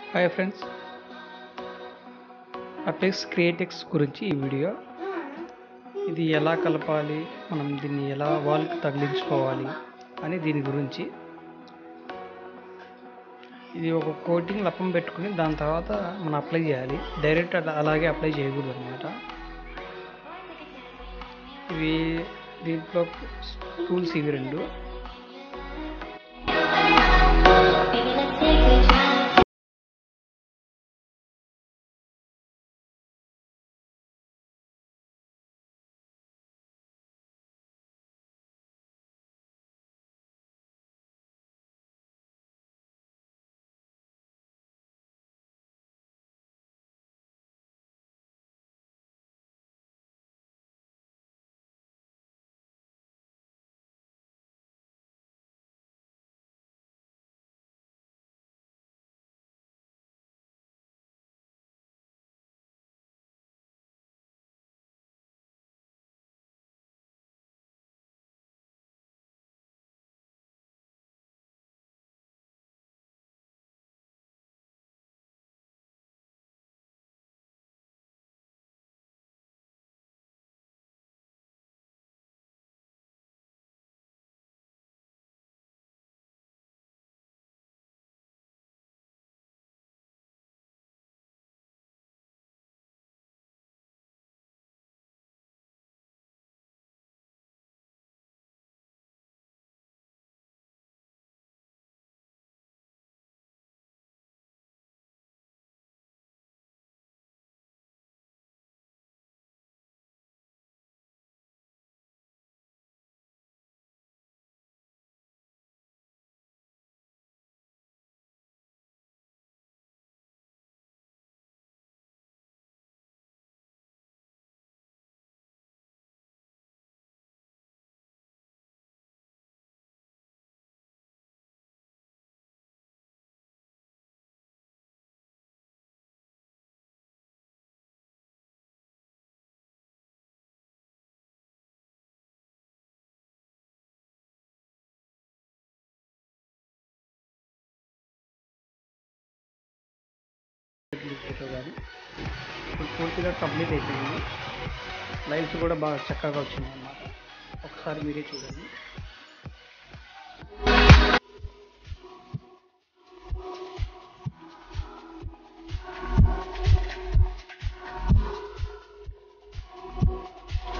Hi friends apex క్రియేటెక్స్ గురించి ఈ video ఇది ఎలా కలపాలి మనం దీన్ని ఎలా వాల్కి తగిలించుకోవాలి అని దీని గురించి ఇది ఒక కోటింగ్ లప్పం పెట్టుకుని దాని తర్వాత మనం అప్లై చేయాలి డైరెక్ట్ అలా అలాగే అప్లై చేయకూడదు అనమాట ఇవి దీంట్లో టూల్స్ ఇవి రెండు Baby, let's take a drive. Photo కానీ ఇప్పుడు పూర్తిగా కంప్లీట్ అయిపోయింది లైట్స్ కూడా బాగా చక్కగా వచ్చినాయి అన్నమాట ఒకసారి మీరే చూడండి